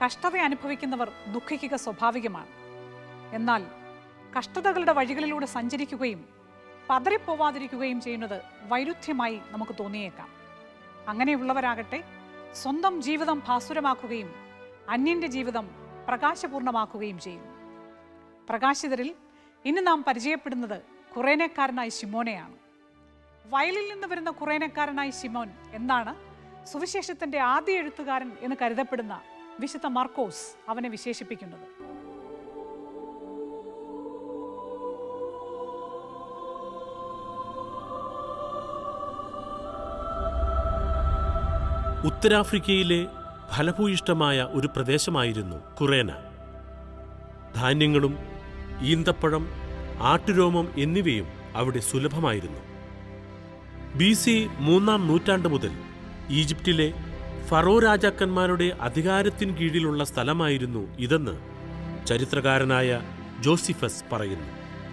കഷ്ടത അനുഭവിക്കുന്നവർ ദുഃഖിക്കുക സ്വാഭാവികമാണ് എന്നാൽ കഷ്ടതകളുടെ വഴികളിലൂടെ സഞ്ചരിക്കുകയും പതറിപ്പോവാതിരിക്കുകയും ചെയ്യുന്നത് വൈരുദ്ധ്യമായി നമുക്ക് തോന്നിയേക്കാം അങ്ങനെയുള്ളവരാകട്ടെ സ്വന്തം ജീവിതം ഭാസുരമാക്കുകയും അന്യന്റെ ജീവിതം പ്രകാശപൂർണമാക്കുകയും ചെയ്യും പ്രകാശിതരിൽ ഇന്ന് നാം പരിചയപ്പെടുന്നത് കുറേനക്കാരനായ ശിമോനെയാണ് വയലിൽ നിന്ന് വരുന്ന കുറേനക്കാരനായ ശിമോൻ എന്നാണ് സുവിശേഷത്തിന്റെ ആദ്യ എഴുത്തുകാരൻ എന്ന് കരുതപ്പെടുന്ന വിശുദ്ധ മാർക്കോസ് അവനെ വിശേഷിപ്പിക്കുന്നത് ഉത്തരാഫ്രിക്കയിലെ ഫലഭൂയിഷ്ടമായ ഒരു പ്രദേശമായിരുന്നു കുറേന ധാന്യങ്ങളും ഈന്തപ്പഴം ആട്ടുരോമം എന്നിവയും അവിടെ സുലഭമായിരുന്നു ബി സി മൂന്നാം നൂറ്റാണ്ട് മുതൽ ഈജിപ്തിലെ ഫറോ രാജാക്കന്മാരുടെ അധികാരത്തിന് കീഴിലുള്ള സ്ഥലമായിരുന്നു ഇതെന്ന് ചരിത്രകാരനായ ജോസിഫസ് പറയുന്നു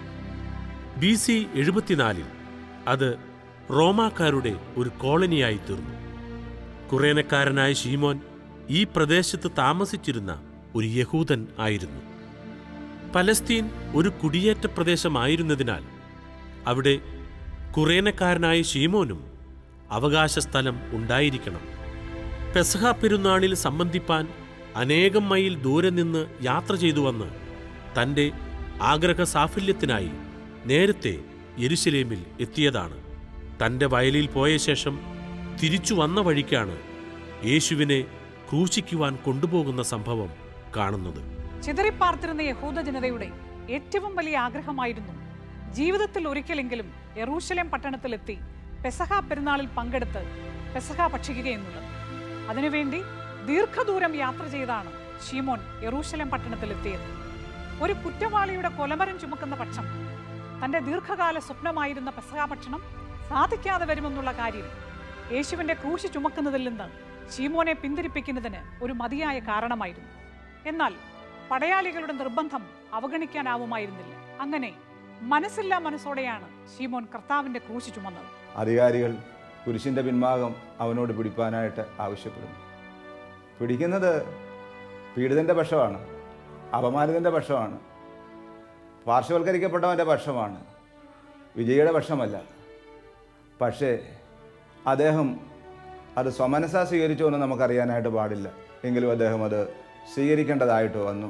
ബി സി എഴുപത്തിനാലിൽ അത് റോമാക്കാരുടെ ഒരു കോളനിയായി തീർന്നു കുറേനക്കാരനായ ഷീമോൻ ഈ പ്രദേശത്ത് താമസിച്ചിരുന്ന ഒരു യഹൂദൻ ആയിരുന്നു പലസ്തീൻ ഒരു കുടിയേറ്റ പ്രദേശമായിരുന്നതിനാൽ അവിടെ കുറേനക്കാരനായ ഷീമോനും അവകാശ സ്ഥലം ഉണ്ടായിരിക്കണം പെസഹ പെരുന്നാളിൽ സംബന്ധിപ്പാൻ അനേകം മൈൽ ദൂരെ നിന്ന് യാത്ര ചെയ്തു വന്ന് തൻ്റെ ആഗ്രഹ സാഫല്യത്തിനായി നേരത്തെ യെരുശലേമിൽ എത്തിയതാണ് തൻ്റെ വയലിൽ പോയ ശേഷം തിരിച്ചു വന്ന വഴിക്കാണ് യേശുവിനെ ക്രൂശിക്കുവാൻ കൊണ്ടുപോകുന്ന സംഭവം കാണുന്നത് ചിതറിപ്പാർത്തിരുന്ന യഹൂദ ജനതയുടെ ഏറ്റവും വലിയ ആഗ്രഹമായിരുന്നു ജീവിതത്തിൽ ഒരിക്കലെങ്കിലും യെറൂശലേം പട്ടണത്തിലെത്തി പെസഹ പെരുന്നാളിൽ പങ്കെടുത്ത് പെസഹ ഭക്ഷിക്കുക എന്നുള്ളത് അതിനുവേണ്ടി ദീർഘദൂരം യാത്ര ചെയ്താണ് ഷീമോൻ യെറൂശലേം പട്ടണത്തിലെത്തിയത് ഒരു കുറ്റവാളിയുടെ കൊലമരം ചുമക്കുന്ന പക്ഷം തന്റെ ദീർഘകാല സ്വപ്നമായിരുന്ന പെസഹ ഭക്ഷണം സാധിക്കാതെ വരുമെന്നുള്ള കാര്യം യേശുവിന്റെ ക്രൂശ് ചുമക്കുന്നതിൽ നിന്ന് ഷീമോനെ പിന്തിരിപ്പിക്കുന്നതിന് ഒരു മതിയായ കാരണമായിരുന്നു എന്നാൽ പടയാളികളുടെ നിർബന്ധം അവഗണിക്കാനാവുമായിരുന്നില്ല അങ്ങനെ മനസ്സില്ലാ മനസ്സോടെയാണ് ഷീമോൻ കർത്താവിന്റെ ക്രൂശ് ചുമന്നത് അധികാരികൾ കുരിശിൻ്റെ പിൻഭാഗം അവനോട് പിടിപ്പാനായിട്ട് ആവശ്യപ്പെടുന്നു പിടിക്കുന്നത് പീഡിതൻ്റെ പക്ഷമാണ് അപമാനിതൻ്റെ പക്ഷമാണ് പാർശ്വവൽക്കരിക്കപ്പെട്ടവൻ്റെ പക്ഷമാണ് വിജയിയുടെ പക്ഷമല്ല പക്ഷേ അദ്ദേഹം അത് സ്വമനസ സ്വീകരിച്ചോ എന്ന് നമുക്കറിയാനായിട്ട് പാടില്ല എങ്കിലും അദ്ദേഹം അത് സ്വീകരിക്കേണ്ടതായിട്ട് വന്നു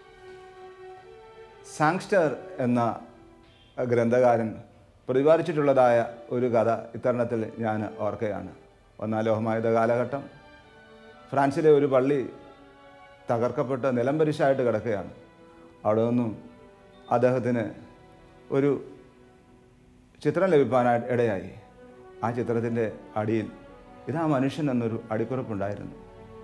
സാങ്സ്റ്റർ എന്ന ഗ്രന്ഥകാരൻ പ്രതിപാദിച്ചിട്ടുള്ളതായ ഒരു കഥ ഇത്തരണത്തിൽ ഞാൻ ഓർക്കുകയാണ് ഒന്നാം ലോകമായുധ കാലഘട്ടം ഫ്രാൻസിലെ ഒരു പള്ളി തകർക്കപ്പെട്ട് നിലംപരിശായിട്ട് കിടക്കുകയാണ് അവിടെ നിന്നും അദ്ദേഹത്തിന് ഒരു ചിത്രം ലഭിക്കാനായിട്ട് ഇടയായി ആ ചിത്രത്തിൻ്റെ അടിയിൽ ഇതാ മനുഷ്യൻ എന്നൊരു അടിക്കുറിപ്പുണ്ടായിരുന്നു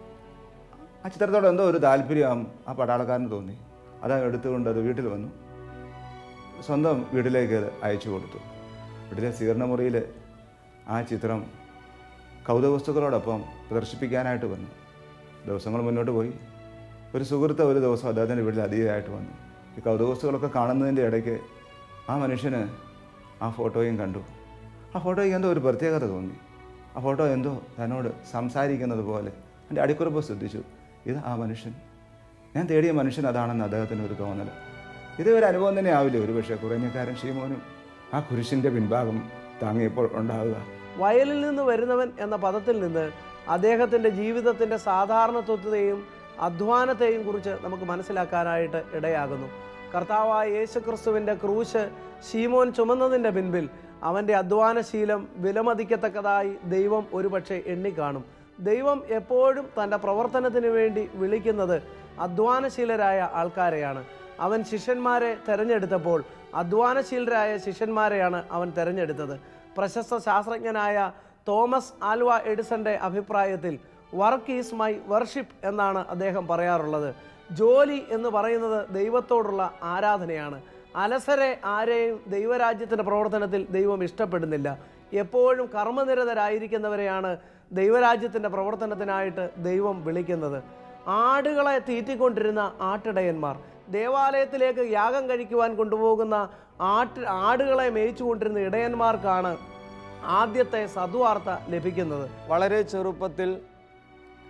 ആ ചിത്രത്തോട് എന്തോ ഒരു താല്പര്യം ആ പട്ടാളക്കാരന് തോന്നി അത് എടുത്തുകൊണ്ട് അത് വീട്ടിൽ വന്നു സ്വന്തം വീട്ടിലേക്ക് അത് അയച്ചു കൊടുത്തു വീട്ടിലെ സ്വീകരണ മുറിയിൽ ആ ചിത്രം കൗതുക വസ്തുക്കളോടൊപ്പം പ്രദർശിപ്പിക്കാനായിട്ട് വന്നു ദിവസങ്ങൾ മുന്നോട്ട് പോയി ഒരു സുഹൃത്ത് ഒരു ദിവസം അദ്ദേഹത്തിൻ്റെ വീട്ടിൽ അധികമായിട്ട് വന്നു ഈ കൗതുക വസ്തുക്കളൊക്കെ കാണുന്നതിൻ്റെ ഇടയ്ക്ക് ആ മനുഷ്യന് ആ ഫോട്ടോയും കണ്ടു ആ ഫോട്ടോയ്ക്ക് എന്തോ ഒരു പ്രത്യേകത തോന്നി ആ ഫോട്ടോ എന്തോ തന്നോട് സംസാരിക്കുന്നത് പോലെ എൻ്റെ അടിക്കുറിപ്പ് ശ്രദ്ധിച്ചു ഇത് ആ മനുഷ്യൻ ഞാൻ തേടിയ മനുഷ്യൻ അതാണെന്ന് അദ്ദേഹത്തിന് ഒരു തോന്നൽ ഇത് ഒരു അനുഭവം തന്നെ ആവില്ലേ ഒരു പക്ഷേ കുറഞ്ഞക്കാരൻ ഷീമോനും ആ കുരിശിൻ്റെ പിൻഭാഗം താങ്ങിയപ്പോൾ ഉണ്ടാവുക വയലിൽ നിന്ന് വരുന്നവൻ എന്ന പദത്തിൽ നിന്ന് അദ്ദേഹത്തിൻ്റെ ജീവിതത്തിൻ്റെ സാധാരണത്വത്തെയും അധ്വാനത്തെയും കുറിച്ച് നമുക്ക് മനസ്സിലാക്കാനായിട്ട് ഇടയാകുന്നു കർത്താവായ യേശുക്രിസ്തുവിൻ്റെ ക്രൂശ് ശീമോൻ ചുമന്നതിൻ്റെ പിൻപിൽ അവൻ്റെ അധ്വാനശീലം വിലമതിക്കത്തക്കതായി ദൈവം ഒരുപക്ഷെ എണ്ണിക്കാണും ദൈവം എപ്പോഴും തൻ്റെ പ്രവർത്തനത്തിന് വേണ്ടി വിളിക്കുന്നത് അധ്വാനശീലരായ ആൾക്കാരെയാണ് അവൻ ശിഷ്യന്മാരെ തെരഞ്ഞെടുത്തപ്പോൾ അധ്വാനശീലരായ ശിഷ്യന്മാരെയാണ് അവൻ തെരഞ്ഞെടുത്തത് പ്രശസ്ത ശാസ്ത്രജ്ഞനായ തോമസ് ആൽവ എഡിസന്റെ അഭിപ്രായത്തിൽ വർക്ക് ഈസ് മൈ വർഷിപ്പ് എന്നാണ് അദ്ദേഹം പറയാറുള്ളത് ജോലി എന്ന് പറയുന്നത് ദൈവത്തോടുള്ള ആരാധനയാണ് അലസരെ ആരെയും ദൈവരാജ്യത്തിൻ്റെ പ്രവർത്തനത്തിൽ ദൈവം ഇഷ്ടപ്പെടുന്നില്ല എപ്പോഴും കർമ്മനിരതരായിരിക്കുന്നവരെയാണ് ദൈവരാജ്യത്തിൻ്റെ പ്രവർത്തനത്തിനായിട്ട് ദൈവം വിളിക്കുന്നത് ആടുകളെ തീറ്റിക്കൊണ്ടിരുന്ന ആട്ടിടയന്മാർ ദേവാലയത്തിലേക്ക് യാഗം കഴിക്കുവാൻ കൊണ്ടുപോകുന്ന ആട്ട് ആടുകളെ മേയിച്ചു കൊണ്ടിരുന്ന ഇടയന്മാർക്കാണ് ആദ്യത്തെ സദ്വാർത്ത ലഭിക്കുന്നത് വളരെ ചെറുപ്പത്തിൽ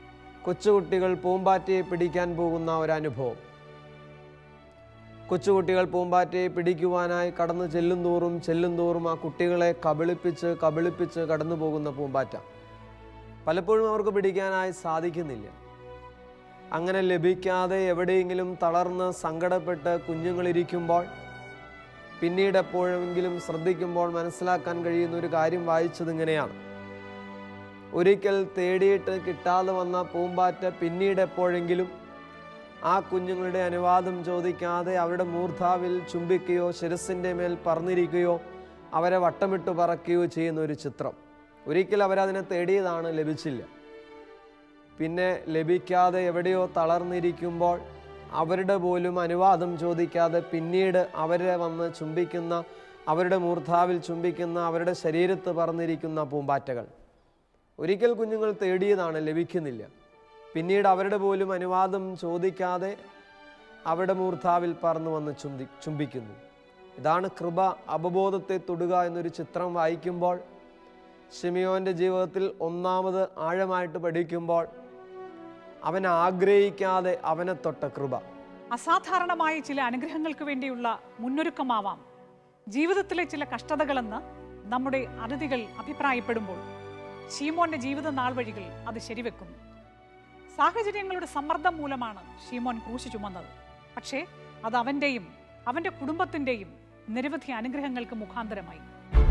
കൊച്ചുകുട്ടികൾ പൂമ്പാറ്റയെ പിടിക്കാൻ പോകുന്ന ഒരനുഭവം കൊച്ചുകുട്ടികൾ പൂമ്പാറ്റയെ പിടിക്കുവാനായി കടന്നു ചെല്ലും തോറും ചെല്ലും തോറും ആ കുട്ടികളെ കബളിപ്പിച്ച് കബളിപ്പിച്ച് കടന്നു പോകുന്ന പൂമ്പാറ്റ പലപ്പോഴും അവർക്ക് പിടിക്കാനായി സാധിക്കുന്നില്ല അങ്ങനെ ലഭിക്കാതെ എവിടെയെങ്കിലും തളർന്ന് സങ്കടപ്പെട്ട് കുഞ്ഞുങ്ങളിരിക്കുമ്പോൾ പിന്നീട് എപ്പോഴെങ്കിലും ശ്രദ്ധിക്കുമ്പോൾ മനസ്സിലാക്കാൻ കഴിയുന്ന ഒരു കാര്യം വായിച്ചത് ഇങ്ങനെയാണ് ഒരിക്കൽ തേടിയിട്ട് കിട്ടാതെ വന്ന പൂമ്പാറ്റ പിന്നീട് എപ്പോഴെങ്കിലും ആ കുഞ്ഞുങ്ങളുടെ അനുവാദം ചോദിക്കാതെ അവരുടെ മൂർധാവിൽ ചുംബിക്കുകയോ ശിരസിൻ്റെ മേൽ പറന്നിരിക്കുകയോ അവരെ വട്ടമിട്ട് പറക്കുകയോ ചെയ്യുന്ന ഒരു ചിത്രം ഒരിക്കൽ അവരതിനെ തേടിയതാണ് ലഭിച്ചില്ല പിന്നെ ലഭിക്കാതെ എവിടെയോ തളർന്നിരിക്കുമ്പോൾ അവരുടെ പോലും അനുവാദം ചോദിക്കാതെ പിന്നീട് അവരെ വന്ന് ചുംബിക്കുന്ന അവരുടെ മൂർധാവിൽ ചുംബിക്കുന്ന അവരുടെ ശരീരത്ത് പറന്നിരിക്കുന്ന പൂമ്പാറ്റകൾ ഒരിക്കൽ കുഞ്ഞുങ്ങൾ തേടിയതാണ് ലഭിക്കുന്നില്ല പിന്നീട് അവരുടെ പോലും അനുവാദം ചോദിക്കാതെ അവരുടെ മൂർധാവിൽ പറന്നു വന്ന് ചുംബി ചുംബിക്കുന്നു ഇതാണ് കൃപ അപബോധത്തെ തൊടുക എന്നൊരു ചിത്രം വായിക്കുമ്പോൾ ഷിമിയോൻ്റെ ജീവിതത്തിൽ ഒന്നാമത് ആഴമായിട്ട് പഠിക്കുമ്പോൾ അവൻ ആഗ്രഹിക്കാതെ അവനെ തൊട്ട കൃപ അസാധാരണമായ ചില അനുഗ്രഹങ്ങൾക്ക് വേണ്ടിയുള്ള മുന്നൊരുക്കമാവാം ജീവിതത്തിലെ ചില കഷ്ടതകളെന്ന് നമ്മുടെ അതിഥികൾ അഭിപ്രായപ്പെടുമ്പോൾ ഷീമോന്റെ ജീവിത നാൾ വഴികൾ അത് ശരിവെക്കുന്നു സാഹചര്യങ്ങളുടെ സമ്മർദ്ദം മൂലമാണ് ഷീമോൻ ക്രൂശ് ചുമന്നത് പക്ഷേ അത് അവന്റെയും അവന്റെ കുടുംബത്തിന്റെയും നിരവധി അനുഗ്രഹങ്ങൾക്ക് മുഖാന്തരമായി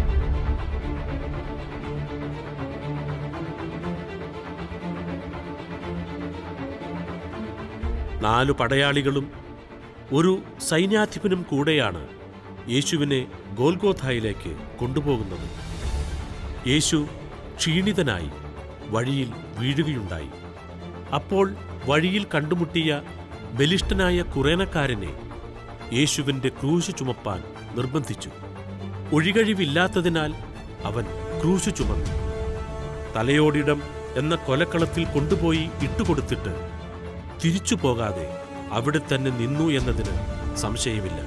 നാലു പടയാളികളും ഒരു സൈന്യാധിപനും കൂടെയാണ് യേശുവിനെ ഗോൽഗോഥായിലേക്ക് കൊണ്ടുപോകുന്നത് യേശു ക്ഷീണിതനായി വഴിയിൽ വീഴുകയുണ്ടായി അപ്പോൾ വഴിയിൽ കണ്ടുമുട്ടിയ ബലിഷ്ഠനായ കുറേനക്കാരനെ യേശുവിൻ്റെ ക്രൂശ് ചുമപ്പാൻ നിർബന്ധിച്ചു ഒഴികഴിവില്ലാത്തതിനാൽ അവൻ ക്രൂശ് ചുമന്നു തലയോടിടം എന്ന കൊലക്കളത്തിൽ കൊണ്ടുപോയി ഇട്ടുകൊടുത്തിട്ട് തിരിച്ചു പോകാതെ അവിടെ തന്നെ നിന്നു എന്നതിന് സംശയമില്ല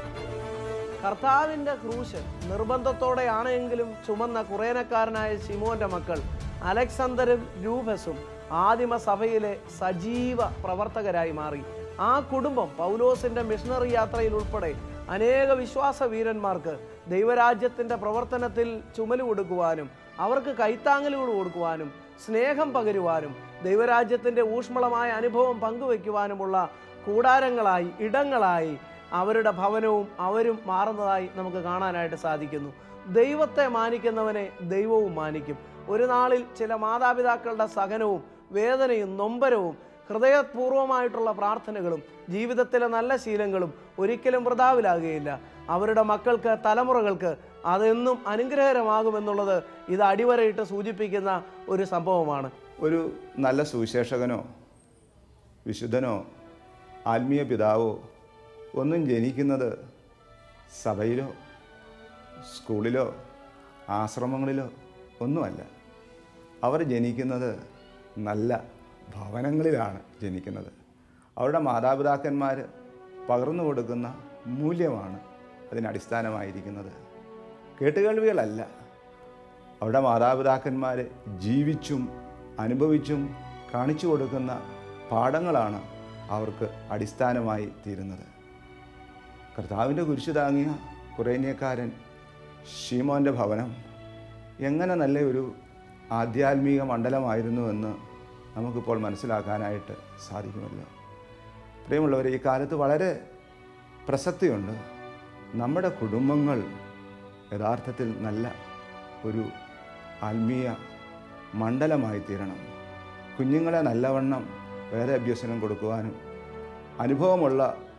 കർത്താവിൻ്റെ ക്രൂശ് നിർബന്ധത്തോടെയാണെങ്കിലും ചുമന്ന കുറേനക്കാരനായ ശിമോന്റെ മക്കൾ അലക്സണ്ടറും രൂപസും ആദിമ സഭയിലെ സജീവ പ്രവർത്തകരായി മാറി ആ കുടുംബം പൗലോസിന്റെ മിഷണറി യാത്രയിൽ ഉൾപ്പെടെ അനേക വിശ്വാസ വീരന്മാർക്ക് ദൈവരാജ്യത്തിന്റെ പ്രവർത്തനത്തിൽ ചുമല് കൊടുക്കുവാനും അവർക്ക് കൈത്താങ്ങലുകൾ കൊടുക്കുവാനും സ്നേഹം പകരുവാനും ദൈവരാജ്യത്തിന്റെ ഊഷ്മളമായ അനുഭവം പങ്കുവെക്കുവാനുമുള്ള കൂടാരങ്ങളായി ഇടങ്ങളായി അവരുടെ ഭവനവും അവരും മാറുന്നതായി നമുക്ക് കാണാനായിട്ട് സാധിക്കുന്നു ദൈവത്തെ മാനിക്കുന്നവനെ ദൈവവും മാനിക്കും ഒരു നാളിൽ ചില മാതാപിതാക്കളുടെ സഹനവും വേദനയും നൊമ്പരവും ഹൃദയപൂർവമായിട്ടുള്ള പ്രാർത്ഥനകളും ജീവിതത്തിലെ നല്ല ശീലങ്ങളും ഒരിക്കലും വൃതാവിലാകുകയില്ല അവരുടെ മക്കൾക്ക് തലമുറകൾക്ക് അതെന്നും അനുഗ്രഹകരമാകുമെന്നുള്ളത് ഇത് അടിവരയിട്ട് സൂചിപ്പിക്കുന്ന ഒരു സംഭവമാണ് ഒരു നല്ല സുവിശേഷകനോ വിശുദ്ധനോ ആത്മീയ പിതാവോ ഒന്നും ജനിക്കുന്നത് സഭയിലോ സ്കൂളിലോ ആശ്രമങ്ങളിലോ ഒന്നുമല്ല അവർ ജനിക്കുന്നത് നല്ല ഭവനങ്ങളിലാണ് ജനിക്കുന്നത് അവരുടെ മാതാപിതാക്കന്മാർ പകർന്നു കൊടുക്കുന്ന മൂല്യമാണ് അതിനടിസ്ഥാനമായിരിക്കുന്നത് കേട്ടുകേൾവികളല്ല അവരുടെ മാതാപിതാക്കന്മാർ ജീവിച്ചും അനുഭവിച്ചും കാണിച്ചു കൊടുക്കുന്ന പാഠങ്ങളാണ് അവർക്ക് അടിസ്ഥാനമായി തീരുന്നത് കർത്താവിൻ്റെ കുരിശു താങ്ങിയ കുറേന്യക്കാരൻ ഷീമോൻ്റെ ഭവനം എങ്ങനെ നല്ല ഒരു ആധ്യാത്മിക മണ്ഡലമായിരുന്നുവെന്ന് നമുക്കിപ്പോൾ മനസ്സിലാക്കാനായിട്ട് സാധിക്കുമല്ലോ പ്രിയമുള്ളവരെ ഈ കാലത്ത് വളരെ പ്രസക്തിയുണ്ട് നമ്മുടെ കുടുംബങ്ങൾ യഥാർത്ഥത്തിൽ നല്ല ഒരു ആത്മീയ മണ്ഡലമായി തീരണം കുഞ്ഞുങ്ങളെ നല്ലവണ്ണം വേറെ അഭ്യസനം കൊടുക്കുവാനും അനുഭവമുള്ള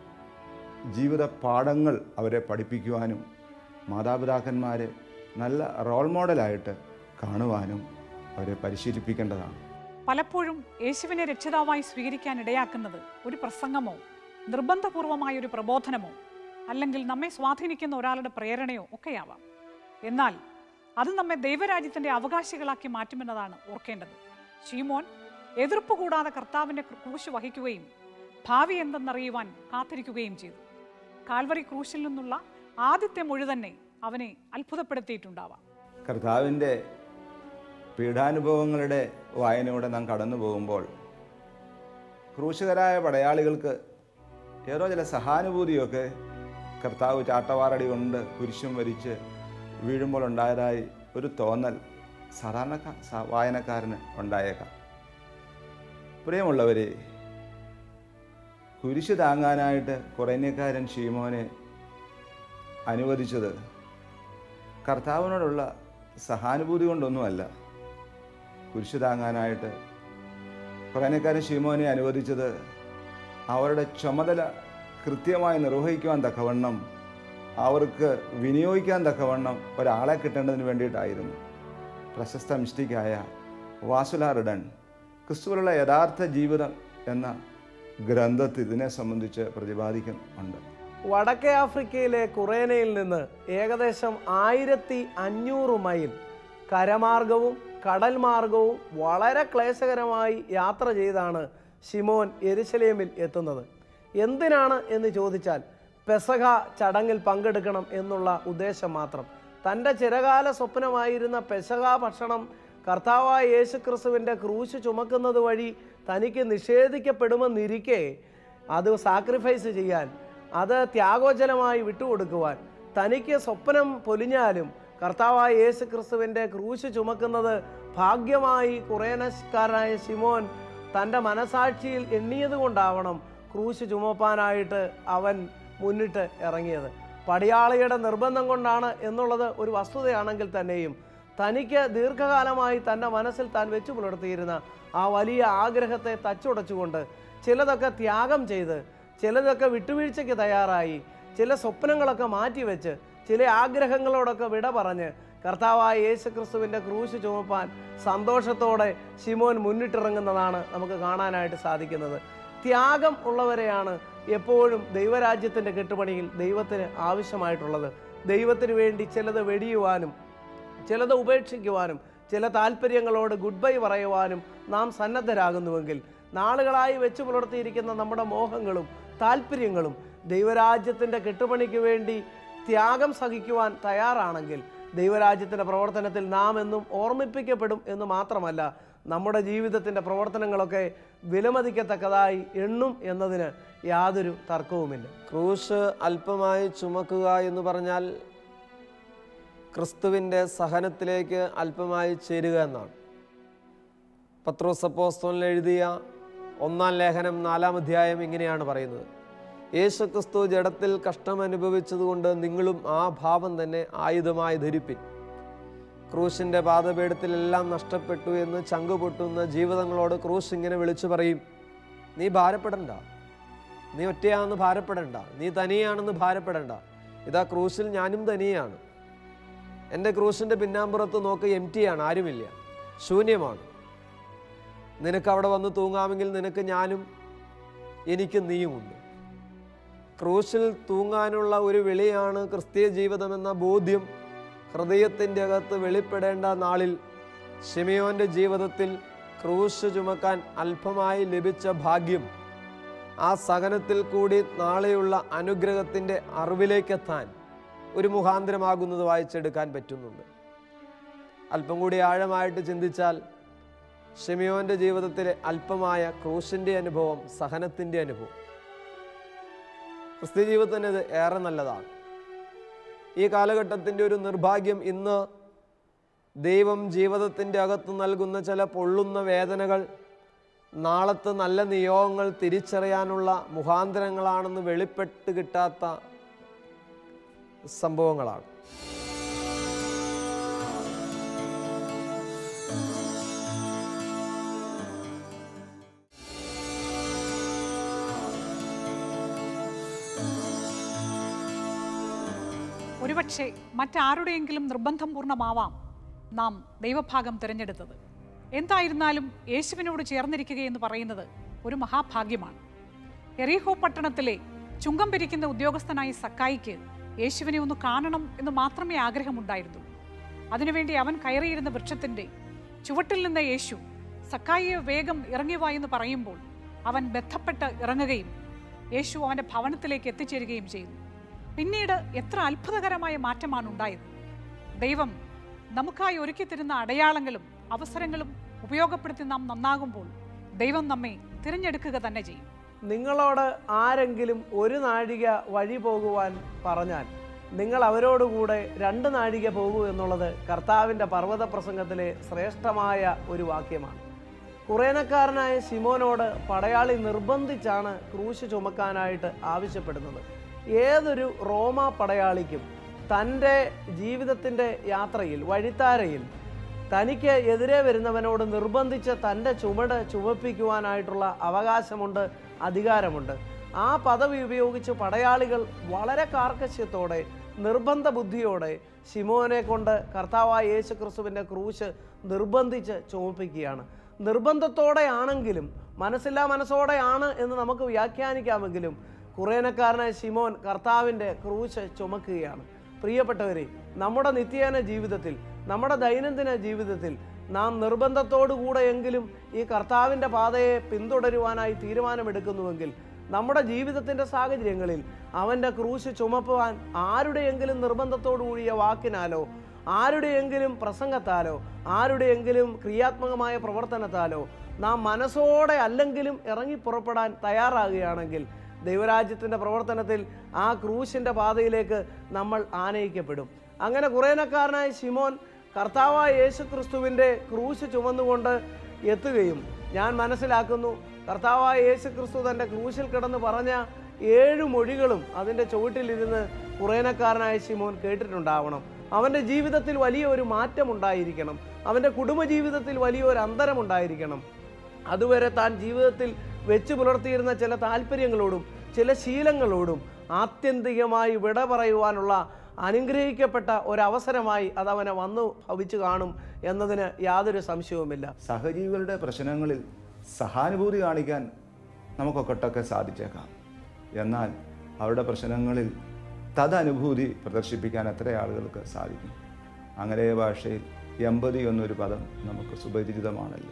ജീവിത പാഠങ്ങൾ അവരെ പഠിപ്പിക്കുവാനും മാതാപിതാക്കന്മാരെ നല്ല റോൾ മോഡലായിട്ട് കാണുവാനും അവരെ പരിശീലിപ്പിക്കേണ്ടതാണ് പലപ്പോഴും യേശുവിനെ രക്ഷിതാവായി സ്വീകരിക്കാൻ ഇടയാക്കുന്നത് ഒരു പ്രസംഗമോ നിർബന്ധപൂർവമായ ഒരു പ്രബോധനമോ അല്ലെങ്കിൽ നമ്മെ സ്വാധീനിക്കുന്ന ഒരാളുടെ പ്രേരണയോ ഒക്കെയാവാം എന്നാൽ അത് നമ്മെ ദൈവരാജ്യത്തിന്റെ അവകാശികളാക്കി മാറ്റുമെന്നതാണ് ഓർക്കേണ്ടത് ഷീമോൻ എതിർപ്പ് കൂടാതെ കർത്താവിന്റെ ക്രൂശ് വഹിക്കുകയും ഭാവി എന്തെന്നറിയുവാൻ കാത്തിരിക്കുകയും ചെയ്തു കാൽവറി ക്രൂശിൽ നിന്നുള്ള ആദ്യത്തെ മൊഴി തന്നെ അവനെ അത്ഭുതപ്പെടുത്തിയിട്ടുണ്ടാവാം കർത്താവിൻ്റെ പീഡാനുഭവങ്ങളുടെ വായനയോടെ നാം കടന്നു പോകുമ്പോൾ ക്രൂശകരായ പടയാളികൾക്ക് ഏതോ ചില സഹാനുഭൂതിയൊക്കെ കർത്താവ് ചാട്ടവാറടി കൊണ്ട് കുരിശും വരിച്ച് വീഴുമ്പോൾ ഉണ്ടായതായി ഒരു തോന്നൽ സാധാരണ വായനക്കാരന് ഉണ്ടായേക്കാം പ്രിയമുള്ളവരെ കുരിശ് താങ്ങാനായിട്ട് കുറേന്യക്കാരൻ ഷീമോനെ അനുവദിച്ചത് കർത്താവിനോടുള്ള സഹാനുഭൂതി കൊണ്ടൊന്നുമല്ല കുരിശ് താങ്ങാനായിട്ട് കുറേനക്കാരൻ ഷീമോനെ അനുവദിച്ചത് അവരുടെ ചുമതല കൃത്യമായി നിർവഹിക്കുവാൻ തക്കവണ്ണം അവർക്ക് വിനിയോഗിക്കാൻ തക്കവണ്ണം ഒരാളെ കിട്ടേണ്ടതിന് വേണ്ടിയിട്ടായിരുന്നു പ്രശസ്ത മിസ്റ്റിക്കായ വാസുലാറിഡൻ ക്രിസ്തുവിലുള്ള യഥാർത്ഥ ജീവിതം എന്ന ഗ്രന്ഥത്തിൽ ഇതിനെ സംബന്ധിച്ച് പ്രതിപാദിക്കുന്നുണ്ട് വടക്കേ ആഫ്രിക്കയിലെ കുറേനയിൽ നിന്ന് ഏകദേശം ആയിരത്തി അഞ്ഞൂറ് മൈൽ കരമാർഗവും കടൽ മാർഗവും വളരെ ക്ലേശകരമായി യാത്ര ചെയ്താണ് ഷിമോൻ എരുശലേമിൽ എത്തുന്നത് എന്തിനാണ് എന്ന് ചോദിച്ചാൽ പെസഹ ചടങ്ങിൽ പങ്കെടുക്കണം എന്നുള്ള ഉദ്ദേശം മാത്രം തൻ്റെ ചിരകാല സ്വപ്നമായിരുന്ന പെസഹ ഭക്ഷണം കർത്താവായ യേശു ക്രിസ്തുവിൻ്റെ ക്രൂശ് ചുമക്കുന്നത് വഴി തനിക്ക് നിഷേധിക്കപ്പെടുമെന്നിരിക്കെ അത് സാക്രിഫൈസ് ചെയ്യാൻ അത് ത്യാഗോജലമായി വിട്ടുകൊടുക്കുവാൻ തനിക്ക് സ്വപ്നം പൊലിഞ്ഞാലും കർത്താവായ യേശു ക്രിസ്തുവിൻ്റെ ക്രൂശ് ചുമക്കുന്നത് ഭാഗ്യമായി കുറേനക്കാരനായ ശിമോൻ തൻ്റെ മനസാക്ഷിയിൽ എണ്ണിയത് കൊണ്ടാവണം ക്രൂശ് ചുമപ്പാനായിട്ട് അവൻ മുന്നിട്ട് ഇറങ്ങിയത് പടിയാളിയുടെ നിർബന്ധം കൊണ്ടാണ് എന്നുള്ളത് ഒരു വസ്തുതയാണെങ്കിൽ തന്നെയും തനിക്ക് ദീർഘകാലമായി തൻ്റെ മനസ്സിൽ താൻ വെച്ചു പുലർത്തിയിരുന്ന ആ വലിയ ആഗ്രഹത്തെ തച്ചുടച്ചുകൊണ്ട് ചിലതൊക്കെ ത്യാഗം ചെയ്ത് ചിലതൊക്കെ വിട്ടുവീഴ്ചയ്ക്ക് തയ്യാറായി ചില സ്വപ്നങ്ങളൊക്കെ മാറ്റിവെച്ച് ചില ആഗ്രഹങ്ങളോടൊക്കെ വിട പറഞ്ഞ് കർത്താവായ യേശു ക്രിസ്തുവിൻ്റെ ക്രൂശ് ചുമപ്പാൻ സന്തോഷത്തോടെ ശിമോൻ മുന്നിട്ടിറങ്ങുന്നതാണ് നമുക്ക് കാണാനായിട്ട് സാധിക്കുന്നത് ത്യാഗം ഉള്ളവരെയാണ് എപ്പോഴും ദൈവരാജ്യത്തിൻ്റെ കെട്ടുപണിയിൽ ദൈവത്തിന് ആവശ്യമായിട്ടുള്ളത് ദൈവത്തിന് വേണ്ടി ചിലത് വെടിയുവാനും ചിലത് ഉപേക്ഷിക്കുവാനും ചില താല്പര്യങ്ങളോട് ഗുഡ് ബൈ പറയുവാനും നാം സന്നദ്ധരാകുന്നുവെങ്കിൽ നാളുകളായി വെച്ച് പുലർത്തിയിരിക്കുന്ന നമ്മുടെ മോഹങ്ങളും താല്പര്യങ്ങളും ദൈവരാജ്യത്തിൻ്റെ കെട്ടുപണിക്ക് വേണ്ടി ത്യാഗം സഹിക്കുവാൻ തയ്യാറാണെങ്കിൽ ദൈവരാജ്യത്തിൻ്റെ പ്രവർത്തനത്തിൽ നാം എന്നും ഓർമ്മിപ്പിക്കപ്പെടും എന്ന് മാത്രമല്ല നമ്മുടെ ജീവിതത്തിൻ്റെ പ്രവർത്തനങ്ങളൊക്കെ വിലമതിക്കത്തക്കതായി എണ്ണും എന്നതിന് യാതൊരു തർക്കവുമില്ല ക്രൂശ് അല്പമായി ചുമക്കുക എന്ന് പറഞ്ഞാൽ ക്രിസ്തുവിൻ്റെ സഹനത്തിലേക്ക് അല്പമായി ചേരുക എന്നാണ് പത്രോസ് അപ്പോസ്തലൻ എഴുതിയ ഒന്നാം ലേഖനം നാലാം അധ്യായം ഇങ്ങനെയാണ് പറയുന്നത് യേശു ക്രിസ്തു ജഡത്തിൽ കഷ്ടം അനുഭവിച്ചതുകൊണ്ട് നിങ്ങളും ആ ഭാവം തന്നെ ആയുധമായി ധരിപ്പിൻ ക്രൂശിൻ്റെ പാദപീഠത്തിലെല്ലാം നഷ്ടപ്പെട്ടു എന്ന് ചങ്കു പൊട്ടുന്ന ജീവിതങ്ങളോട് ക്രൂശ് ഇങ്ങനെ വിളിച്ചു പറയും നീ ഭാരപ്പെടണ്ട നീ ഒറ്റയാണെന്ന് ഭാരപ്പെടണ്ട നീ തനിയാണെന്ന് ഭാരപ്പെടണ്ട ഇതാ ക്രൂശിൽ ഞാനും തനിയാണ് എൻ്റെ ക്രൂശിൻ്റെ പിന്നാമ്പുറത്ത് നോക്ക് എം ആണ് ആരുമില്ല ശൂന്യമാണ് നിനക്ക് അവിടെ വന്ന് തൂങ്ങാമെങ്കിൽ നിനക്ക് ഞാനും എനിക്ക് നീയുമുണ്ട് ക്രൂശിൽ തൂങ്ങാനുള്ള ഒരു വിളിയാണ് ക്രിസ്തീയ ജീവിതമെന്ന ബോധ്യം ഹൃദയത്തിൻ്റെ അകത്ത് വെളിപ്പെടേണ്ട നാളിൽ ഷിമിയോൻ്റെ ജീവിതത്തിൽ ക്രൂശ് ചുമക്കാൻ അല്പമായി ലഭിച്ച ഭാഗ്യം ആ സഹനത്തിൽ കൂടി നാളെയുള്ള അനുഗ്രഹത്തിൻ്റെ അറിവിലേക്കെത്താൻ ഒരു മുഖാന്തരമാകുന്നത് വായിച്ചെടുക്കാൻ പറ്റുന്നുണ്ട് അല്പം കൂടി ആഴമായിട്ട് ചിന്തിച്ചാൽ ഷെമിയോൻ്റെ ജീവിതത്തിലെ അല്പമായ ക്രൂശിൻ്റെ അനുഭവം സഹനത്തിൻ്റെ അനുഭവം ക്രിസ്ത്യ ജീവിതത്തിന് ഇത് ഏറെ നല്ലതാണ് ഈ കാലഘട്ടത്തിൻ്റെ ഒരു നിർഭാഗ്യം ഇന്ന് ദൈവം ജീവിതത്തിൻ്റെ അകത്ത് നൽകുന്ന ചില പൊള്ളുന്ന വേദനകൾ നാളത്തെ നല്ല നിയോഗങ്ങൾ തിരിച്ചറിയാനുള്ള മുഖാന്തരങ്ങളാണെന്ന് വെളിപ്പെട്ട് കിട്ടാത്ത സംഭവങ്ങളാണ് ഒരുപക്ഷെ മറ്റാരുടെയെങ്കിലും നിർബന്ധം പൂർണ്ണമാവാം നാം ദൈവഭാഗം തിരഞ്ഞെടുത്തത് എന്തായിരുന്നാലും യേശുവിനോട് ചേർന്നിരിക്കുക എന്ന് പറയുന്നത് ഒരു മഹാഭാഗ്യമാണ് എറീഹോ പട്ടണത്തിലെ ചുങ്കം പിരിക്കുന്ന ഉദ്യോഗസ്ഥനായ സക്കായിക്ക് യേശുവിനെ ഒന്ന് കാണണം എന്ന് മാത്രമേ ആഗ്രഹമുണ്ടായിരുന്നുള്ളൂ അതിനുവേണ്ടി അവൻ കയറിയിരുന്ന വൃക്ഷത്തിന്റെ ചുവട്ടിൽ നിന്ന യേശു സക്കായിയെ വേഗം ഇറങ്ങി വാ എന്ന് പറയുമ്പോൾ അവൻ ബന്ധപ്പെട്ട് ഇറങ്ങുകയും യേശു അവന്റെ ഭവനത്തിലേക്ക് എത്തിച്ചേരുകയും ചെയ്യുന്നു പിന്നീട് എത്ര അത്ഭുതകരമായ മാറ്റമാണ് ഉണ്ടായത് ദൈവം നമുക്കായി ഒരുക്കി തരുന്ന അടയാളങ്ങളും അവസരങ്ങളും ഉപയോഗപ്പെടുത്തി നാം നന്നാകുമ്പോൾ ദൈവം നമ്മെ തിരഞ്ഞെടുക്കുക തന്നെ ചെയ്യും നിങ്ങളോട് ആരെങ്കിലും ഒരു നാഴിക വഴി പോകുവാൻ പറഞ്ഞാൽ നിങ്ങൾ അവരോടുകൂടെ രണ്ട് നാഴിക പോകൂ എന്നുള്ളത് കർത്താവിൻ്റെ പർവ്വത പ്രസംഗത്തിലെ ശ്രേഷ്ഠമായ ഒരു വാക്യമാണ് കുറേനക്കാരനായ ശിമോനോട് പടയാളി നിർബന്ധിച്ചാണ് ക്രൂശ് ചുമക്കാനായിട്ട് ആവശ്യപ്പെടുന്നത് ഏതൊരു റോമ പടയാളിക്കും തൻ്റെ ജീവിതത്തിൻ്റെ യാത്രയിൽ വഴിത്താരയിൽ തനിക്ക് എതിരെ വരുന്നവനോട് നിർബന്ധിച്ച് തൻ്റെ ചുമട് ചുമപ്പിക്കുവാനായിട്ടുള്ള അവകാശമുണ്ട് അധികാരമുണ്ട് ആ പദവി ഉപയോഗിച്ച് പടയാളികൾ വളരെ കാർക്കശ്യത്തോടെ നിർബന്ധ ബുദ്ധിയോടെ ശിമോനെ കൊണ്ട് കർത്താവായ യേശു ക്രിസ്തുവിൻ്റെ ക്രൂശ് നിർബന്ധിച്ച് ചുമപ്പിക്കുകയാണ് നിർബന്ധത്തോടെ ആണെങ്കിലും മനസ്സില്ലാ മനസ്സോടെയാണ് എന്ന് നമുക്ക് വ്യാഖ്യാനിക്കാമെങ്കിലും കുറേനക്കാരനായ ശിമോൻ കർത്താവിൻ്റെ ക്രൂശ് ചുമക്കുകയാണ് പ്രിയപ്പെട്ടവരെ നമ്മുടെ നിത്യേന ജീവിതത്തിൽ നമ്മുടെ ദൈനംദിന ജീവിതത്തിൽ നാം നിർബന്ധത്തോടുകൂടെയെങ്കിലും ഈ കർത്താവിൻ്റെ പാതയെ പിന്തുടരുവാനായി തീരുമാനമെടുക്കുന്നുവെങ്കിൽ നമ്മുടെ ജീവിതത്തിൻ്റെ സാഹചര്യങ്ങളിൽ അവൻ്റെ ക്രൂശ് ചുമക്കുവാൻ ആരുടെയെങ്കിലും നിർബന്ധത്തോടു കൂടിയ വാക്കിനാലോ ആരുടെയെങ്കിലും പ്രസംഗത്താലോ ആരുടെയെങ്കിലും ക്രിയാത്മകമായ പ്രവർത്തനത്താലോ നാം മനസ്സോടെ അല്ലെങ്കിലും ഇറങ്ങി പുറപ്പെടാൻ തയ്യാറാകുകയാണെങ്കിൽ ദൈവരാജ്യത്തിൻ്റെ പ്രവർത്തനത്തിൽ ആ ക്രൂശിൻ്റെ പാതയിലേക്ക് നമ്മൾ ആനയിക്കപ്പെടും അങ്ങനെ കുറേനക്കാരനായ ശിമോൻ കർത്താവായ യേശു ക്രിസ്തുവിൻ്റെ ക്രൂശ് ചുമന്നുകൊണ്ട് എത്തുകയും ഞാൻ മനസ്സിലാക്കുന്നു കർത്താവായ യേശു ക്രിസ്തു തൻ്റെ ക്രൂശിൽ കിടന്ന് പറഞ്ഞ ഏഴ് മൊഴികളും അതിൻ്റെ ചുവട്ടിലിരുന്ന് കുറേനക്കാരനായ ശിമോൻ കേട്ടിട്ടുണ്ടാവണം അവൻ്റെ ജീവിതത്തിൽ വലിയ ഒരു മാറ്റം ഉണ്ടായിരിക്കണം അവൻ്റെ കുടുംബജീവിതത്തിൽ വലിയൊരു അന്തരമുണ്ടായിരിക്കണം അതുവരെ താൻ ജീവിതത്തിൽ വെച്ചു പുലർത്തിയിരുന്ന ചില താല്പര്യങ്ങളോടും ചില ശീലങ്ങളോടും ആത്യന്തികമായി വിട പറയുവാനുള്ള അനുഗ്രഹിക്കപ്പെട്ട ഒരവസരമായി അതവനെ വന്നു ഭവിച്ചു കാണും എന്നതിന് യാതൊരു സംശയവുമില്ല സഹജീവികളുടെ പ്രശ്നങ്ങളിൽ സഹാനുഭൂതി കാണിക്കാൻ നമുക്കൊക്കെ സാധിച്ചേക്കാം എന്നാൽ അവരുടെ പ്രശ്നങ്ങളിൽ തദനുഭൂതി പ്രദർശിപ്പിക്കാൻ എത്ര ആളുകൾക്ക് സാധിക്കും അങ്ങനെ ഭാഷയിൽ എമ്പതി എന്നൊരു പദം നമുക്ക് സുപരിചിതമാണല്ലോ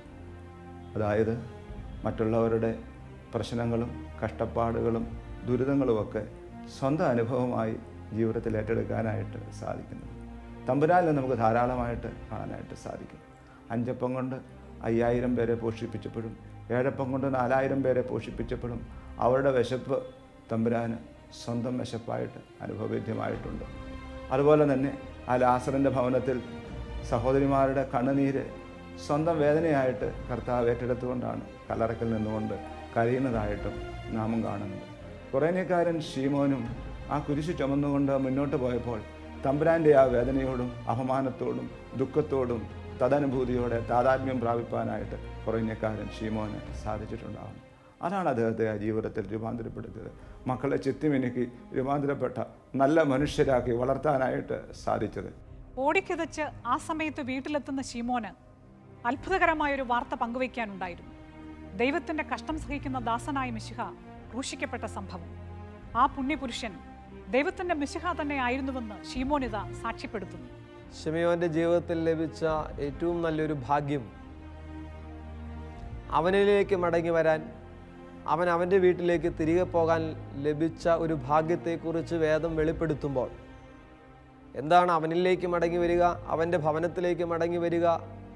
അതായത് മറ്റുള്ളവരുടെ പ്രശ്നങ്ങളും കഷ്ടപ്പാടുകളും ദുരിതങ്ങളുമൊക്കെ സ്വന്തം അനുഭവമായി ജീവിതത്തിൽ ഏറ്റെടുക്കാനായിട്ട് സാധിക്കുന്നു തമ്പുരാനിൽ നമുക്ക് ധാരാളമായിട്ട് കാണാനായിട്ട് സാധിക്കും അഞ്ചപ്പം കൊണ്ട് അയ്യായിരം പേരെ പോഷിപ്പിച്ചപ്പോഴും ഏഴപ്പം കൊണ്ട് നാലായിരം പേരെ പോഷിപ്പിച്ചപ്പോഴും അവരുടെ വിശപ്പ് തമ്പുരാന് സ്വന്തം വിശപ്പായിട്ട് അനുഭവവേദ്യമായിട്ടുണ്ട് അതുപോലെ തന്നെ ആ ലാസറിൻ്റെ ഭവനത്തിൽ സഹോദരിമാരുടെ കണ്ണുനീര് സ്വന്തം വേദനയായിട്ട് കർത്താവ് ഏറ്റെടുത്തുകൊണ്ടാണ് കല്ലറക്കിൽ നിന്നുകൊണ്ട് കരയുന്നതായിട്ടും നാമും കാണുന്നത് കുറേനേക്കാരൻ ഷീമോനും ആ കുരിശ് ചുമന്നുകൊണ്ട് മുന്നോട്ട് പോയപ്പോൾ തമ്പുരാൻ്റെ ആ വേദനയോടും അപമാനത്തോടും ദുഃഖത്തോടും തദനുഭൂതിയോടെ താതാത്മ്യം പ്രാപിപ്പാനായിട്ട് കുറേനേക്കാരൻ ഷീമോന് സാധിച്ചിട്ടുണ്ടാകും അതാണ് അദ്ദേഹത്തെ ആ ജീവിതത്തിൽ രൂപാന്തരപ്പെടുത്തിയത് മക്കളെ ചിത്തിമിനുക്കി രൂപാന്തരപ്പെട്ട നല്ല മനുഷ്യരാക്കി വളർത്താനായിട്ട് സാധിച്ചത് ഓടിക്കിതച്ച് ആ സമയത്ത് വീട്ടിലെത്തുന്ന ശീമോന് അത്ഭുതകരമായൊരു വാർത്ത പങ്കുവയ്ക്കാനുണ്ടായിരുന്നു ദൈവത്തിന്റെ കഷ്ടം സഹിക്കുന്ന ദാസനായ മിശിഹ ക്രൂശിക്കപ്പെട്ട സംഭവം ആ പുണ്യപുരുഷൻ ദൈവത്തിന്റെ മിശിഹ തന്നെ ആയിരുന്നുവെന്ന് ഷീമോനിത സാക്ഷ്യപ്പെടുത്തുന്നു ഷിമയോന്റെ ജീവിതത്തിൽ ലഭിച്ച ഏറ്റവും നല്ലൊരു ഭാഗ്യം അവനിലേക്ക് മടങ്ങി വരാൻ അവൻ അവൻ്റെ വീട്ടിലേക്ക് തിരികെ പോകാൻ ലഭിച്ച ഒരു ഭാഗ്യത്തെക്കുറിച്ച് വേദം വെളിപ്പെടുത്തുമ്പോൾ എന്താണ് അവനിലേക്ക് മടങ്ങി വരിക അവൻ്റെ ഭവനത്തിലേക്ക് മടങ്ങി വരിക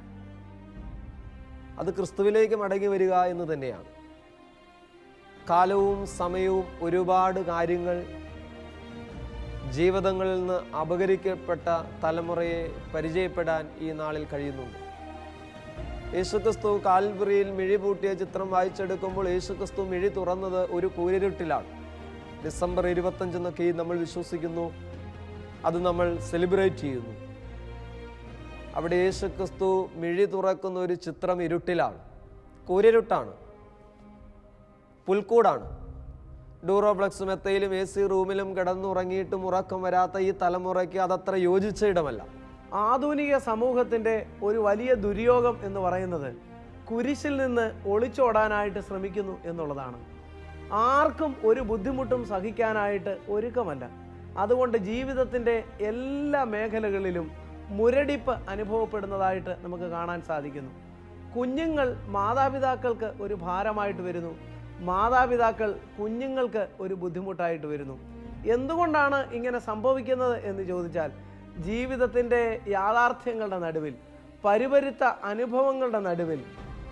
അത് ക്രിസ്തുവിലേക്ക് മടങ്ങി വരിക എന്ന് തന്നെയാണ് കാലവും സമയവും ഒരുപാട് കാര്യങ്ങൾ ജീവിതങ്ങളിൽ നിന്ന് അപകരിക്കപ്പെട്ട തലമുറയെ പരിചയപ്പെടാൻ ഈ നാളിൽ കഴിയുന്നുണ്ട് യേശുക്രിസ്തു കാൽവറിയിൽ മിഴി പൂട്ടിയ ചിത്രം വായിച്ചെടുക്കുമ്പോൾ യേശുക്രിസ്തു മിഴി തുറന്നത് ഒരു കൂരിരുട്ടിലാണ് ഡിസംബർ ഇരുപത്തഞ്ചെന്നൊക്കെ നമ്മൾ വിശ്വസിക്കുന്നു അത് നമ്മൾ സെലിബ്രേറ്റ് ചെയ്യുന്നു അവിടെ യേശുക്രിസ്തു മിഴി തുറക്കുന്ന ഒരു ചിത്രം ഇരുട്ടിലാണ് കൂരിരുട്ടാണ് പുൽക്കൂടാണ് ഡൂറോപ്ലക്സ് മെത്തയിലും എ സി റൂമിലും കിടന്നുറങ്ങിയിട്ടും ഉറക്കം വരാത്ത ഈ തലമുറയ്ക്ക് അതത്ര യോജിച്ച ഇടമല്ല ആധുനിക സമൂഹത്തിൻ്റെ ഒരു വലിയ ദുര്യോഗം എന്ന് പറയുന്നത് കുരിശിൽ നിന്ന് ഒളിച്ചോടാനായിട്ട് ശ്രമിക്കുന്നു എന്നുള്ളതാണ് ആർക്കും ഒരു ബുദ്ധിമുട്ടും സഹിക്കാനായിട്ട് ഒരുക്കമല്ല അതുകൊണ്ട് ജീവിതത്തിൻ്റെ എല്ലാ മേഖലകളിലും മുരടിപ്പ് അനുഭവപ്പെടുന്നതായിട്ട് നമുക്ക് കാണാൻ സാധിക്കുന്നു കുഞ്ഞുങ്ങൾ മാതാപിതാക്കൾക്ക് ഒരു ഭാരമായിട്ട് വരുന്നു മാതാപിതാക്കൾ കുഞ്ഞുങ്ങൾക്ക് ഒരു ബുദ്ധിമുട്ടായിട്ട് വരുന്നു എന്തുകൊണ്ടാണ് ഇങ്ങനെ സംഭവിക്കുന്നത് എന്ന് ചോദിച്ചാൽ ജീവിതത്തിൻ്റെ യാഥാർത്ഥ്യങ്ങളുടെ നടുവിൽ പരിപരുത്ത അനുഭവങ്ങളുടെ നടുവിൽ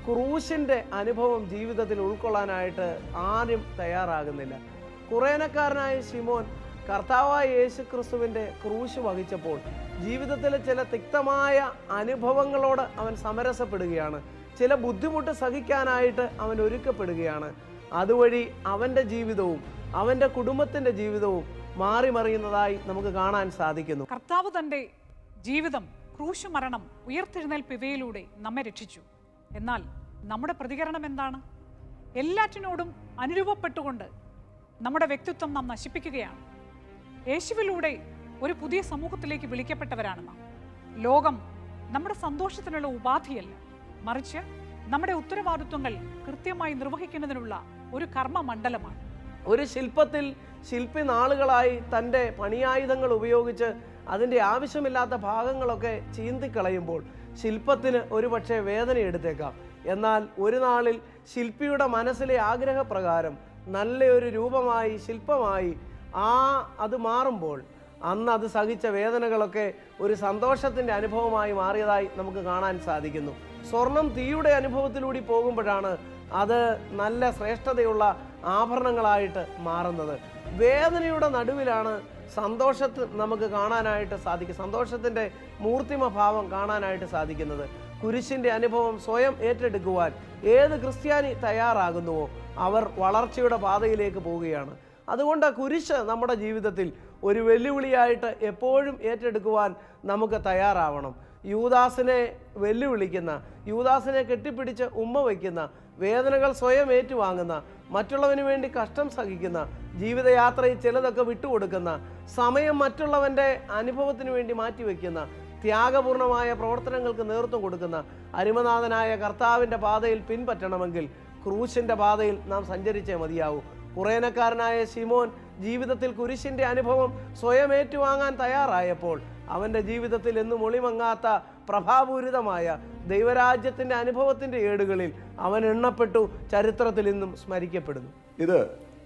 ക്രൂശിൻ്റെ അനുഭവം ജീവിതത്തിൽ ഉൾക്കൊള്ളാനായിട്ട് ആരും തയ്യാറാകുന്നില്ല കുറേനക്കാരനായ ശിമോൻ കർത്താവായ യേശു ക്രിസ്തുവിൻ്റെ ക്രൂശ് വഹിച്ചപ്പോൾ ജീവിതത്തിലെ ചില തിക്തമായ അനുഭവങ്ങളോട് അവൻ സമരസപ്പെടുകയാണ് ചില ബുദ്ധിമുട്ട് സഹിക്കാനായിട്ട് അവൻ ഒരുക്കപ്പെടുകയാണ് അതുവഴി അവൻ്റെ ജീവിതവും അവൻ്റെ കുടുംബത്തിൻ്റെ ജീവിതവും മാറി മറിയുന്നതായി നമുക്ക് കാണാൻ സാധിക്കുന്നു കർത്താവ് തൻ്റെ ജീവിതം ക്രൂശ് മരണം ഉയർത്തെഴുന്നേൽപ്പ് ഇവയിലൂടെ നമ്മെ രക്ഷിച്ചു എന്നാൽ നമ്മുടെ പ്രതികരണം എന്താണ് എല്ലാറ്റിനോടും അനുരൂപപ്പെട്ടുകൊണ്ട് നമ്മുടെ വ്യക്തിത്വം നാം നശിപ്പിക്കുകയാണ് യേശുവിലൂടെ ഒരു പുതിയ സമൂഹത്തിലേക്ക് വിളിക്കപ്പെട്ടവരാണ് നാം ലോകം നമ്മുടെ സന്തോഷത്തിനുള്ള ഉപാധിയല്ല മറിച്ച് നമ്മുടെ ഉത്തരവാദിത്വങ്ങൾ കൃത്യമായി നിർവഹിക്കുന്നതിനുള്ള ഒരു കർമ്മമണ്ഡലമാണ് ഒരു ശില്പത്തിൽ ശില്പി നാളുകളായി തൻ്റെ പണിയായുധങ്ങൾ ഉപയോഗിച്ച് അതിൻ്റെ ആവശ്യമില്ലാത്ത ഭാഗങ്ങളൊക്കെ ചീന്തിക്കളയുമ്പോൾ ശില്പത്തിന് ഒരുപക്ഷെ വേദന എടുത്തേക്കാം എന്നാൽ ഒരു നാളിൽ ശില്പിയുടെ മനസ്സിലെ ആഗ്രഹപ്രകാരം നല്ലൊരു രൂപമായി ശില്പമായി ആ അത് മാറുമ്പോൾ അന്ന് അത് സഹിച്ച വേദനകളൊക്കെ ഒരു സന്തോഷത്തിൻ്റെ അനുഭവമായി മാറിയതായി നമുക്ക് കാണാൻ സാധിക്കുന്നു സ്വർണം തീയുടെ അനുഭവത്തിലൂടെ പോകുമ്പോഴാണ് അത് നല്ല ശ്രേഷ്ഠതയുള്ള ആഭരണങ്ങളായിട്ട് മാറുന്നത് വേദനയുടെ നടുവിലാണ് സന്തോഷത്ത് നമുക്ക് കാണാനായിട്ട് സാധിക്കും സന്തോഷത്തിൻ്റെ മൂർത്തിമ ഭാവം കാണാനായിട്ട് സാധിക്കുന്നത് കുരിശിൻ്റെ അനുഭവം സ്വയം ഏറ്റെടുക്കുവാൻ ഏത് ക്രിസ്ത്യാനി തയ്യാറാകുന്നുവോ അവർ വളർച്ചയുടെ പാതയിലേക്ക് പോവുകയാണ് അതുകൊണ്ട് കുരിശ് നമ്മുടെ ജീവിതത്തിൽ ഒരു വെല്ലുവിളിയായിട്ട് എപ്പോഴും ഏറ്റെടുക്കുവാൻ നമുക്ക് തയ്യാറാവണം യൂദാസിനെ വെല്ലുവിളിക്കുന്ന യൂദാസിനെ കെട്ടിപ്പിടിച്ച് ഉമ്മ വയ്ക്കുന്ന വേദനകൾ സ്വയം ഏറ്റുവാങ്ങുന്ന മറ്റുള്ളവന് വേണ്ടി കഷ്ടം സഹിക്കുന്ന ജീവിതയാത്രയിൽ ചിലതൊക്കെ വിട്ടുകൊടുക്കുന്ന സമയം മറ്റുള്ളവൻ്റെ അനുഭവത്തിന് വേണ്ടി മാറ്റിവെക്കുന്ന ത്യാഗപൂർണമായ പ്രവർത്തനങ്ങൾക്ക് നേതൃത്വം കൊടുക്കുന്ന അരിമനാഥനായ കർത്താവിൻ്റെ പാതയിൽ പിൻപറ്റണമെങ്കിൽ ക്രൂശിൻ്റെ പാതയിൽ നാം സഞ്ചരിച്ചേ മതിയാവൂ കുറേനക്കാരനായ ശിമോൻ ജീവിതത്തിൽ കുരിശിൻ്റെ അനുഭവം സ്വയം ഏറ്റുവാങ്ങാൻ തയ്യാറായപ്പോൾ അവൻ്റെ ജീവിതത്തിൽ എന്നും ഒളിമങ്ങാത്ത പ്രഭാപൂരിതമായ ദൈവരാജ്യത്തിൻ്റെ അനുഭവത്തിൻ്റെ ഏടുകളിൽ അവൻ എണ്ണപ്പെട്ടു ചരിത്രത്തിൽ ഇന്നും സ്മരിക്കപ്പെടുന്നു ഇത്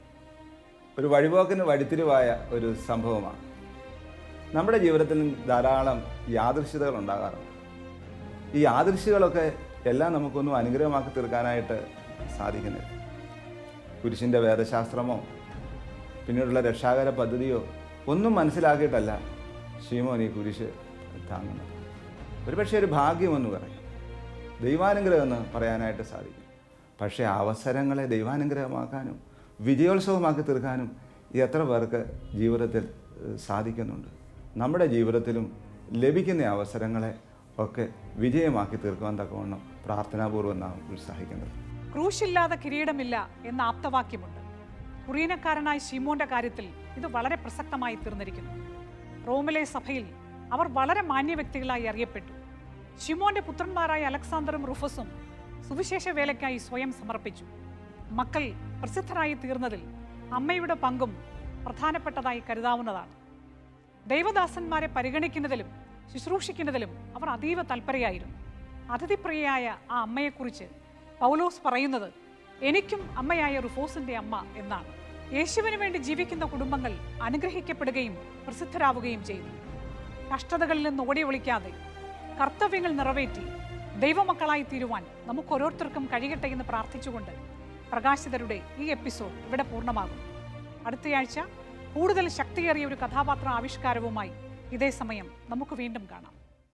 ഒരു വഴിപോക്കിന് വഴിത്തിരിവായ ഒരു സംഭവമാണ് നമ്മുടെ ജീവിതത്തിൽ ധാരാളം യാദൃശ്യതകൾ ഉണ്ടാകാറുണ്ട് ഈ യാദൃശ്യകളൊക്കെ എല്ലാം നമുക്കൊന്നും അനുഗ്രഹമാക്കി തീർക്കാനായിട്ട് സാധിക്കുന്നില്ല കുരിശിൻ്റെ വേദശാസ്ത്രമോ പിന്നീടുള്ള രക്ഷാകര പദ്ധതിയോ ഒന്നും മനസ്സിലാക്കിയിട്ടല്ല ശീമോൻ ഈ കുരിശ് താങ്ങുന്നത് ഒരുപക്ഷെ ഒരു ഭാഗ്യമെന്ന് പറയും ദൈവാനുഗ്രഹം എന്ന് പറയാനായിട്ട് സാധിക്കും പക്ഷേ അവസരങ്ങളെ ദൈവാനുഗ്രഹമാക്കാനും വിജയോത്സവമാക്കി തീർക്കാനും എത്ര പേർക്ക് ജീവിതത്തിൽ ഏഹ്, സാധിക്കുന്നുണ്ട് നമ്മുടെ ജീവിതത്തിലും ലഭിക്കുന്ന അവസരങ്ങളെ ഒക്കെ വിജയമാക്കി തീർക്കുവാൻ തക്കവണ്ണം പ്രാർത്ഥനാപൂർവ്വം നാം ഉത്സാഹിക്കുന്നത് ക്രൂശില്ലാതെ കിരീടമില്ല എന്ന ആപ്തവാക്യമുണ്ട് കുറീനക്കാരനായ ഷീമോന്റെ കാര്യത്തിൽ ഇത് വളരെ പ്രസക്തമായി തീർന്നിരിക്കുന്നു റോമിലെ സഭയിൽ അവർ വളരെ മാന്യ വ്യക്തികളായി അറിയപ്പെട്ടു ഷിമോന്റെ പുത്രന്മാരായ അലക്സാണ്ടറും റുഫസും സുവിശേഷ വേലയ്ക്കായി സ്വയം സമർപ്പിച്ചു മക്കൾ പ്രസിദ്ധരായി തീർന്നതിൽ അമ്മയുടെ പങ്കും പ്രധാനപ്പെട്ടതായി കരുതാവുന്നതാണ് ദൈവദാസന്മാരെ പരിഗണിക്കുന്നതിലും ശുശ്രൂഷിക്കുന്നതിലും അവർ അതീവ തൽപരയായിരുന്നു അതിഥിപ്രിയയായ ആ അമ്മയെക്കുറിച്ച് പൗലോസ് പറയുന്നത് എനിക്കും അമ്മയായ റുഫോസിന്റെ അമ്മ എന്നാണ് യേശുവിന് വേണ്ടി ജീവിക്കുന്ന കുടുംബങ്ങൾ അനുഗ്രഹിക്കപ്പെടുകയും പ്രസിദ്ധരാവുകയും ചെയ്യുന്നു കഷ്ടതകളിൽ നിന്ന് ഓടി ഒളിക്കാതെ കർത്തവ്യങ്ങൾ നിറവേറ്റി ദൈവമക്കളായി തീരുവാൻ നമുക്ക് ഓരോരുത്തർക്കും കഴിയട്ടെ എന്ന് പ്രാർത്ഥിച്ചുകൊണ്ട് പ്രകാശിതരുടെ ഈ എപ്പിസോഡ് ഇവിടെ പൂർണ്ണമാകും അടുത്തയാഴ്ച കൂടുതൽ ശക്തിയേറിയ ഒരു കഥാപാത്ര ആവിഷ്കാരവുമായി ഇതേ സമയം നമുക്ക് വീണ്ടും കാണാം